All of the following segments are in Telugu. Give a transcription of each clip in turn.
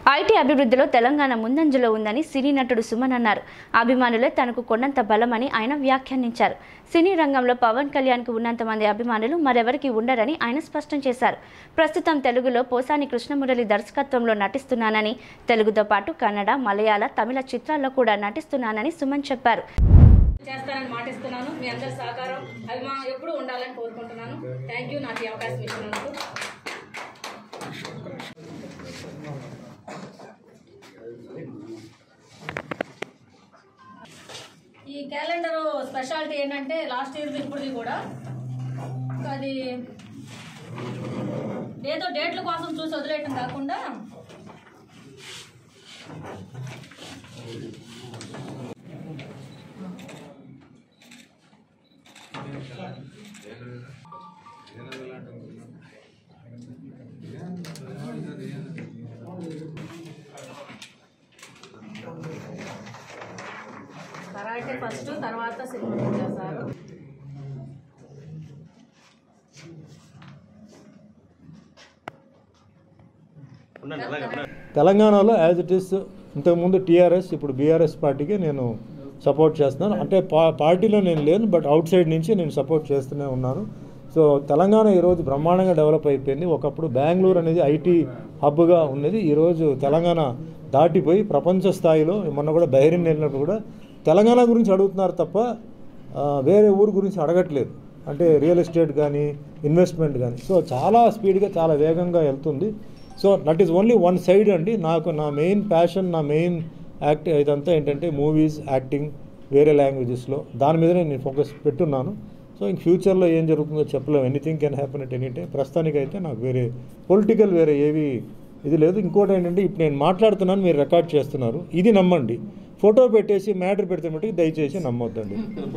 ఐటీ అభివృద్ధిలో తెలంగాణ ముందంజలో ఉందని సినీ నటుడు సుమన్ అన్నారు అభిమానులే తనకు కొన్నంత బలమని ఆయన వ్యాఖ్యానించారు సినీ రంగంలో పవన్ కళ్యాణ్కు ఉన్నంత మంది అభిమానులు మరెవరికి ఉండరని ఆయన స్పష్టం చేశారు ప్రస్తుతం తెలుగులో పోసాని కృష్ణమురళి దర్శకత్వంలో నటిస్తున్నానని తెలుగుతో పాటు కన్నడ మలయాళ తమిళ చిత్రాల్లో కూడా నటిస్తున్నానని సుమన్ చెప్పారు చేస్తానని మాటిస్తున్నాను మీ అందరి సహకారం అభిమానం ఎప్పుడూ ఉండాలని కోరుకుంటున్నాను థ్యాంక్ యూ నాకు ఈ అవకాశం ఇచ్చినందుకు ఈ క్యాలెండర్ స్పెషాలిటీ ఏంటంటే లాస్ట్ ఇయర్ది ఇప్పుడుది కూడా అది ఏదో డేట్ల కోసం చూసి వదిలేయటం కాకుండా కరాటే ఫస్ట్ తర్వాత సినిమా చేశారు తెలంగాణలో యాజ్ ఇట్ ఈస్ ఇంతకుముందు టీఆర్ఎస్ ఇప్పుడు బీఆర్ఎస్ పార్టీకి నేను సపోర్ట్ చేస్తున్నాను అంటే పా పార్టీలో నేను లేను బట్ అవుట్ సైడ్ నుంచి నేను సపోర్ట్ చేస్తూనే ఉన్నాను సో తెలంగాణ ఈరోజు బ్రహ్మాండంగా డెవలప్ అయిపోయింది ఒకప్పుడు బెంగళూరు అనేది ఐటీ హబ్గా ఉన్నది ఈరోజు తెలంగాణ దాటిపోయి ప్రపంచ స్థాయిలో మొన్న కూడా బహరీన్ వెళ్ళినప్పుడు కూడా తెలంగాణ గురించి అడుగుతున్నారు తప్ప ఆ, వేరే ఊరు గురించి అడగట్లేదు అంటే రియల్ ఎస్టేట్ కానీ ఇన్వెస్ట్మెంట్ కానీ సో చాలా స్పీడ్గా చాలా వేగంగా వెళ్తుంది so that is only one side అండి నాకు నా మెయిన్ ప్యాషన్ నా మెయిన్ యాక్ట్ ఇదంతా ఏంటంటే మూవీస్ యాక్టింగ్ వేరే లాంగ్వేజెస్లో దాని మీదనే నేను ఫోకస్ పెట్టున్నాను సో ఇంక ఫ్యూచర్లో ఏం జరుగుతుందో చెప్పలేము anything can happen at any time ప్రస్తుతానికైతే నాకు వేరే పొలిటికల్ వేరే ఏవి ఇది లేదు ఇంకోటి ఏంటంటే ఇప్పుడు నేను మాట్లాడుతున్నాను మీరు రికార్డ్ చేస్తున్నారు ఇది నమ్మండి ఫోటో పెట్టేసి మ్యాటర్ పెడితే మట్టుకు దయచేసి నమ్మొద్దండి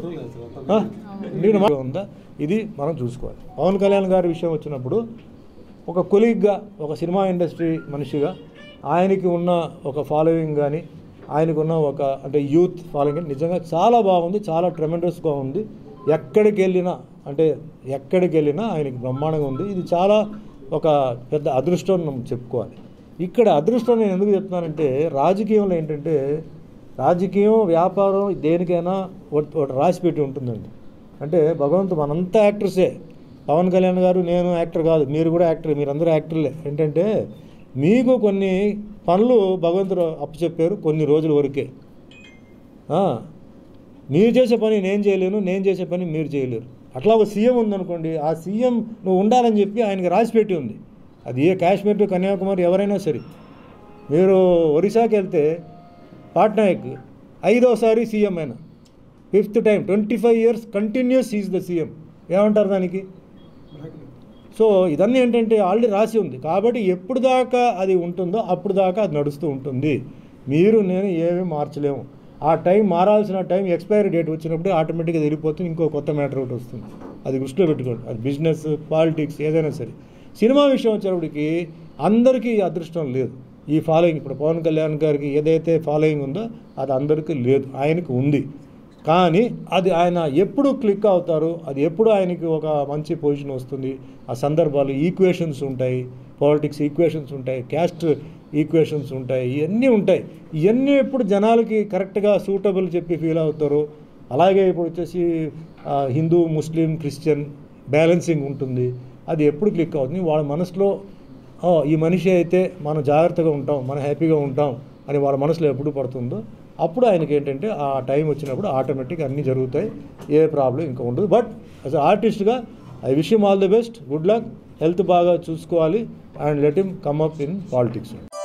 ఆ? నేను మా- ఉందా ఇది మనం చూసుకోవాలి పవన్ కళ్యాణ్ గారి విషయం వచ్చినప్పుడు ఒక కొలీగ్గా ఒక సినిమా ఇండస్ట్రీ మనిషిగా ఆయనకి ఉన్న ఒక ఫాలోయింగ్ కానీ ఆయనకు ఉన్న ఒక అంటే యూత్ ఫాలోయింగ్ కానీ నిజంగా చాలా బాగుంది చాలా ట్రెమెండస్గా ఉంది ఎక్కడికి వెళ్ళినా అంటే ఎక్కడికి వెళ్ళినా ఆయనకి బ్రహ్మాండంగా ఉంది ఇది చాలా ఒక పెద్ద అదృష్టం మనం చెప్పుకోవాలి ఇక్కడ అదృష్టం నేను ఎందుకు చెప్తున్నానంటే రాజకీయంలో ఏంటంటే రాజకీయం వ్యాపారం దేనికైనా ఒకటి ఒకటి రాసి పెట్టి ఉంటుందండి అంటే భగవంతు మనంతా యాక్టర్సే పవన్ కళ్యాణ్ గారు నేను యాక్టర్ కాదు మీరు కూడా యాక్టర్ మీరందరూ యాక్టర్లే ఏంటంటే మీకు కొన్ని పనులు భగవంతుడు అప్పచెప్పారు కొన్ని రోజుల వరకే ఆ, మీరు చేసే పని నేను చేయలేను నేను చేసే పని మీరు చేయలేరు అట్లా ఒక సీఎం ఉందనుకోండి ఆ సీఎం నువ్వు ఉండాలని చెప్పి ఆయనకి రాసిపెట్టి ఉంది అది ఏ కాశ్మీర్ టు కన్యాకుమారి ఎవరైనా సరే మీరు ఒరిస్సాకి వెళ్తే పాట్నాయక్ ఐదోసారి సీఎం అయినా fifth time twenty five years continuous is the CM ఏమంటారు దానికి సో ఇదన్నీ ఏంటంటే ఆల్రెడీ రాసి ఉంది కాబట్టి ఎప్పుడు దాకా అది ఉంటుందో అప్పుడు దాకా అది నడుస్తూ ఉంటుంది మీరు నేను ఏమీ మార్చలేము ఆ టైం మారాల్సిన టైం ఎక్స్పైరీ డేట్ వచ్చినప్పుడు ఆటోమేటిక్గా వెళ్ళిపోతుంది ఇంకో కొత్త మ్యాటర్ ఒకటి వస్తుంది అది దృష్టిలో పెట్టుకోండి అది బిజినెస్ పాలిటిక్స్ ఏదైనా సరే సినిమా విషయం వచ్చేటప్పటికి అందరికీ ఈ అదృష్టం లేదు ఈ ఫాలోయింగ్ ఇప్పుడు పవన్ కళ్యాణ్ గారికి ఏదైతే ఫాలోయింగ్ ఉందో అది అందరికీ లేదు ఆయనకు ఉంది కానీ అది ఆయన ఎప్పుడు క్లిక్ అవుతారు అది ఎప్పుడు ఆయనకి ఒక మంచి పొజిషన్ వస్తుంది ఆ సందర్భాలు ఈక్వేషన్స్ ఉంటాయి పాలిటిక్స్ ఈక్వేషన్స్ ఉంటాయి క్యాస్ట్ ఈక్వేషన్స్ ఉంటాయి ఇవన్నీ ఉంటాయి ఇవన్నీ ఎప్పుడు జనాలకి కరెక్ట్గా సూటబుల్ చెప్పి ఫీల్ అవుతారు అలాగే ఇప్పుడు వచ్చేసి ఆ, హిందూ ముస్లిం క్రిస్టియన్ బ్యాలెన్సింగ్ ఉంటుంది అది ఎప్పుడు క్లిక్ అవుతుంది వాళ్ళ మనసులో "ఓ, ఈ మనిషి అయితే మనం జాగ్రత్తగా ఉంటాం మనం హ్యాపీగా ఉంటాం అని వాళ్ళ మనసులో ఎప్పుడు పడుతుందో అప్పుడు ఆయనకి ఏంటంటే ఆ టైం వచ్చినప్పుడు ఆటోమేటిక్ అన్నీ జరుగుతాయి ఏ ప్రాబ్లం ఇంకా ఉండదు బట్ యాజ్ ఆర్టిస్ట్గా I wish all the best good luck health బాగా చూసుకోవాలి and let him come up in politics